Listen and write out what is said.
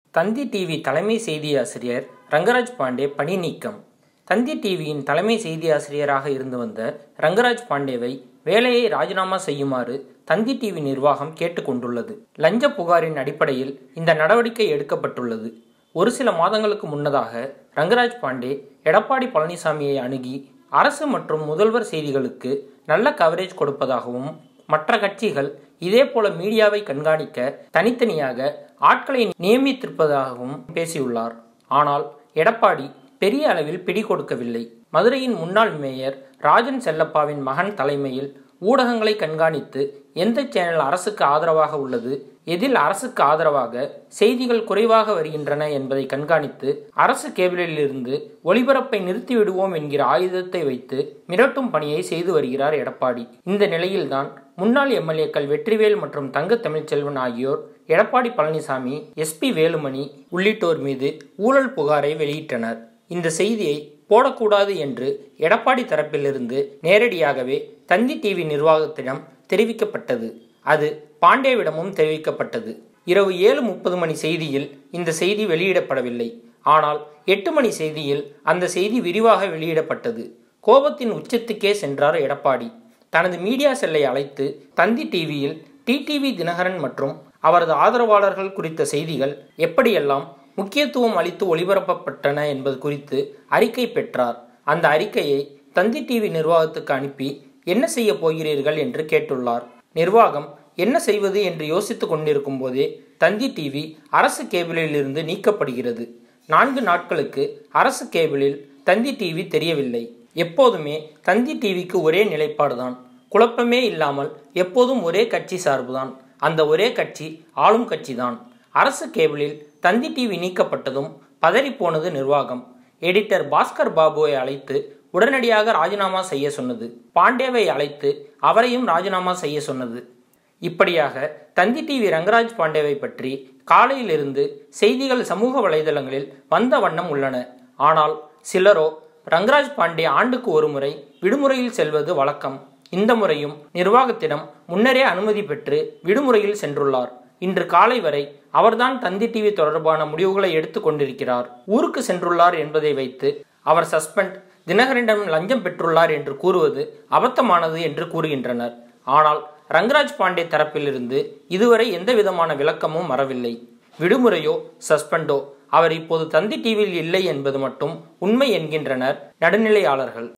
தந்தி TV தலைமை செய்தியாசிரியர் ரங்கராஜ் பாண்டே பணி நீக்கம் தந்தி டிவியின் தலைமை செய்தியாசிரியராக இருந்து வந்த ரங்கராஜ் பாண்டேவை வேலையை ராஜினாமா செய்யுமாறு தந்தி டிவி நிர்வாகம் கேட்டுக்கொண்டுள்ளது லஞ்ச புகாரின் அடிப்படையில் இந்த நடவடிக்கை எடுக்கப்பட்டுள்ளது ஒரு சில மாதங்களுக்கு முன்னதாக ரங்கராஜ் பாண்டே எடப்பாடி பழனிசாமியை அணுகி அரசு மற்றும் முதல்வர் செய்திகளுக்கு நல்ல கவரேஜ் கொடுப்பதாகவும் மற்ற கட்சிகள் இதேபோல மீடியாவை கண்காணிக்க தனித்தனியாக ஆட்களை நியமித்திருப்பதாகவும் பேசியுள்ளார் ஆனால் எடப்பாடி பெரிய அளவில் பிடி கொடுக்கவில்லை மதுரையின் முன்னாள் மேயர் ராஜன் செல்லப்பாவின் மகன் தலைமையில் ஊடகங்களை கண்காணித்து எந்த சேனல் அரசுக்கு ஆதரவாக உள்ளது எதில் அரசுக்கு ஆதரவாக செய்திகள் குறைவாக வருகின்றன என்பதை கண்காணித்து அரசு கேபிளில் இருந்து ஒளிபரப்பை நிறுத்திவிடுவோம் என்கிற ஆயுதத்தை வைத்து மிரட்டும் பணியை செய்து வருகிறார் எடப்பாடி இந்த நிலையில்தான் முன்னாள் எம்எல்ஏக்கள் வெற்றிவேல் மற்றும் தங்க தமிழ்ச்செல்வன் ஆகியோர் எடப்பாடி பழனிசாமி எஸ்பி வேலுமணி உள்ளிட்டோர் மீது ஊழல் புகாரை வெளியிட்டனர் இந்த செய்தியை போடக்கூடாது என்று எடப்பாடி தரப்பிலிருந்து நேரடியாகவே தந்தி டிவி நிர்வாகத்திடம் தெரிவிக்கப்பட்டது அது பாண்டேவிடமும் தெரிவிக்கப்பட்டது இரவு ஏழு முப்பது மணி செய்தியில் இந்த செய்தி வெளியிடப்படவில்லை ஆனால் எட்டு மணி செய்தியில் அந்த செய்தி விரிவாக வெளியிடப்பட்டது கோபத்தின் உச்சத்துக்கே சென்றார் எடப்பாடி தனது மீடியா செல்லை அழைத்து தந்தி டிவியில் டிடிவி தினகரன் மற்றும் அவரது ஆதரவாளர்கள் குறித்த செய்திகள் எப்படியெல்லாம் முக்கியத்துவம் அளித்து ஒளிபரப்பப்பட்டன என்பது குறித்து அறிக்கை பெற்றார் அந்த அறிக்கையை தந்தி டிவி நிர்வாகத்துக்கு அனுப்பி என்ன செய்ய போகிறீர்கள் என்று கேட்டுள்ளார் நிர்வாகம் என்ன செய்வது என்று யோசித்துக் கொண்டிருக்கும் போதே தந்தி டிவி அரசு கேபிளில் இருந்து நீக்கப்படுகிறது நான்கு நாட்களுக்கு அரசு கேபிளில் தந்தி டிவி தெரியவில்லை எப்போதுமே தந்தி டிவிக்கு ஒரே நிலைப்பாடுதான் குழப்பமே இல்லாமல் எப்போதும் ஒரே கட்சி சார்புதான் அந்த ஒரே கட்சி ஆளும் கட்சிதான் அரசு கேபிளில் தந்தி டிவி நீக்கப்பட்டதும் பதறிப்போனது நிர்வாகம் எடிட்டர் பாஸ்கர் பாபுவை அழைத்து உடனடியாக ராஜினாமா செய்ய சொன்னது பாண்டேவை அழைத்து அவரையும் ராஜினாமா செய்ய சொன்னது இப்படியாக தந்தி டிவி ரங்கராஜ் பாண்டேவை பற்றி காலையிலிருந்து செய்திகள் சமூக வலைதளங்களில் வந்த வண்ணம் உள்ளன ஆனால் சிலரோ ரங்கராஜ் பாண்டே ஆண்டுக்கு ஒரு முறை விடுமுறையில் செல்வது வழக்கம் இந்த முறையும் நிர்வாகத்திடம் முன்னரே அனுமதி பெற்று விடுமுறையில் சென்றுள்ளார் இன்று காலை வரை அவர்தான் தந்தி டிவி தொடர்பான முடிவுகளை எடுத்துக் கொண்டிருக்கிறார் ஊருக்கு சென்றுள்ளார் என்பதை வைத்து அவர் சஸ்பெண்ட் தினகரனிடம் லஞ்சம் பெற்றுள்ளார் என்று கூறுவது அபத்தமானது என்று கூறுகின்றனர் ஆனால் ரங்கராஜ் பாண்டே தரப்பிலிருந்து இதுவரை எந்த விதமான விளக்கமும் வரவில்லை விடுமுறையோ சஸ்பெண்டோ அவர் இப்போது தந்தி டிவியில் இல்லை என்பது மட்டும் உண்மை என்கின்றனர் நடுநிலையாளர்கள்